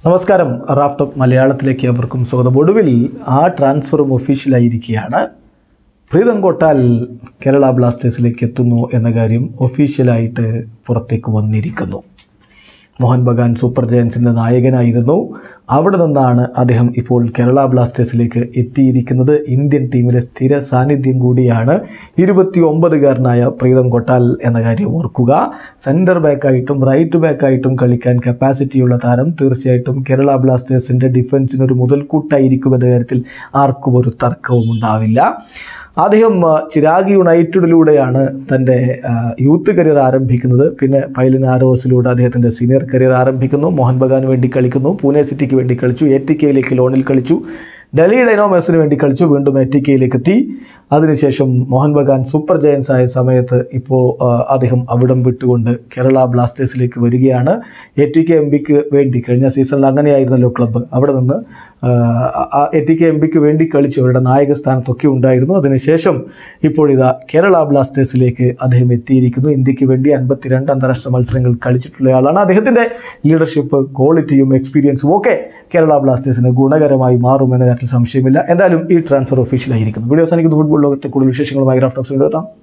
നമസ്കാരം റാഫ്റ്റോപ്പ് മലയാളത്തിലേക്ക് അവർക്കും സ്വാഗതം ഒടുവിൽ ആ ട്രാൻസ്ഫറും ഒഫീഷ്യലായിരിക്കുകയാണ് പ്രീതം കോട്ടാൽ കേരള ബ്ലാസ്റ്റേഴ്സിലേക്ക് എത്തുന്നു എന്ന കാര്യം ഒഫീഷ്യലായിട്ട് പുറത്തേക്ക് വന്നിരിക്കുന്നു മോഹൻ ബഗാൻ സൂപ്പർ ജയൻസിൻ്റെ നായകനായിരുന്നു അവിടെ നിന്നാണ് അദ്ദേഹം ഇപ്പോൾ കേരള ബ്ലാസ്റ്റേഴ്സിലേക്ക് എത്തിയിരിക്കുന്നത് ഇന്ത്യൻ ടീമിലെ സ്ഥിര സാന്നിധ്യം കൂടിയാണ് ഇരുപത്തി ഒമ്പതുകാരനായ പ്രീതം കൊട്ടാൽ എന്ന കാര്യം ഓർക്കുക സെൻറ്റർ ബാക്കായിട്ടും റൈറ്റ് ബാക്കായിട്ടും കളിക്കാൻ കപ്പാസിറ്റിയുള്ള താരം തീർച്ചയായിട്ടും കേരള ബ്ലാസ്റ്റേഴ്സിൻ്റെ ഡിഫൻസിനൊരു മുതൽക്കൂട്ടായിരിക്കുമെന്ന കാര്യത്തിൽ ആർക്കും ഒരു തർക്കവും ഉണ്ടാവില്ല അദ്ദേഹം ആ, ചിരാഗ് യുണൈറ്റഡിലൂടെയാണ് തൻ്റെ ആ, യൂത്ത് കരിയർ ആരംഭിക്കുന്നത് പിന്നെ പൈലിൻ ആരോസിലൂടെ അദ്ദേഹത്തിൻ്റെ സീനിയർ കരിയർ ആരംഭിക്കുന്നു മോഹൻ ബഗാന് വേണ്ടി കളിക്കുന്നു പൂനെ സിറ്റിക്ക് വേണ്ടി കളിച്ചു എ ടി കെയിലേക്ക് ലോണിൽ കളിച്ചു ഡൽഹി ഡൈനോമേഴ്സിന് വേണ്ടി കളിച്ചു വീണ്ടും എ ടി കെയിലേക്ക് എത്തി അതിനുശേഷം മോഹൻ ബഗാൻ സൂപ്പർ ജയൻസ് ആയ സമയത്ത് ഇപ്പോൾ ആ, അദ്ദേഹം അവിടം വിട്ടുകൊണ്ട് കേരള ബ്ലാസ്റ്റേഴ്സിലേക്ക് വരികയാണ് എ ടി കെ എം ബിക്ക് വേണ്ടി കഴിഞ്ഞ സീസണിൽ അങ്ങനെയായിരുന്നല്ലോ ക്ലബ്ബ് അവിടെ നിന്ന് എ ടി കെ എം ബിക്ക് വേണ്ടി കളിച്ചു അവരുടെ നായക സ്ഥാനത്തൊക്കെ ഉണ്ടായിരുന്നു അതിനുശേഷം ഇപ്പോൾ ഇതാ കേരള ബ്ലാസ്റ്റേഴ്സിലേക്ക് അദ്ദേഹം എത്തിയിരിക്കുന്നു ഇന്ത്യക്ക് വേണ്ടി അൻപത്തിരണ്ട് അന്താരാഷ്ട്ര മത്സരങ്ങൾ കളിച്ചിട്ടുള്ളയാളാണ് അദ്ദേഹത്തിൻ്റെ ലീഡർഷിപ്പ് ക്വാളിറ്റിയും എക്സ്പീരിയൻസും ഒക്കെ കേരള ബ്ലാസ്റ്റേഴ്സിന് ഗുണകരമായി മാറുമെന്ന കാര്യത്തിൽ സംശയമില്ല എന്തായാലും ഈ ട്രാൻസ്ഫർ ഒഫീഷ്യലായിരിക്കുന്നു വീഡിയോ അവസാനിക്കുന്ന ഫുട്ബോൾ ലോകത്തെ കൂടുതൽ വിശേഷങ്ങളുമായി ഗ്രാഫ്റ്റോക്സ് എത്താം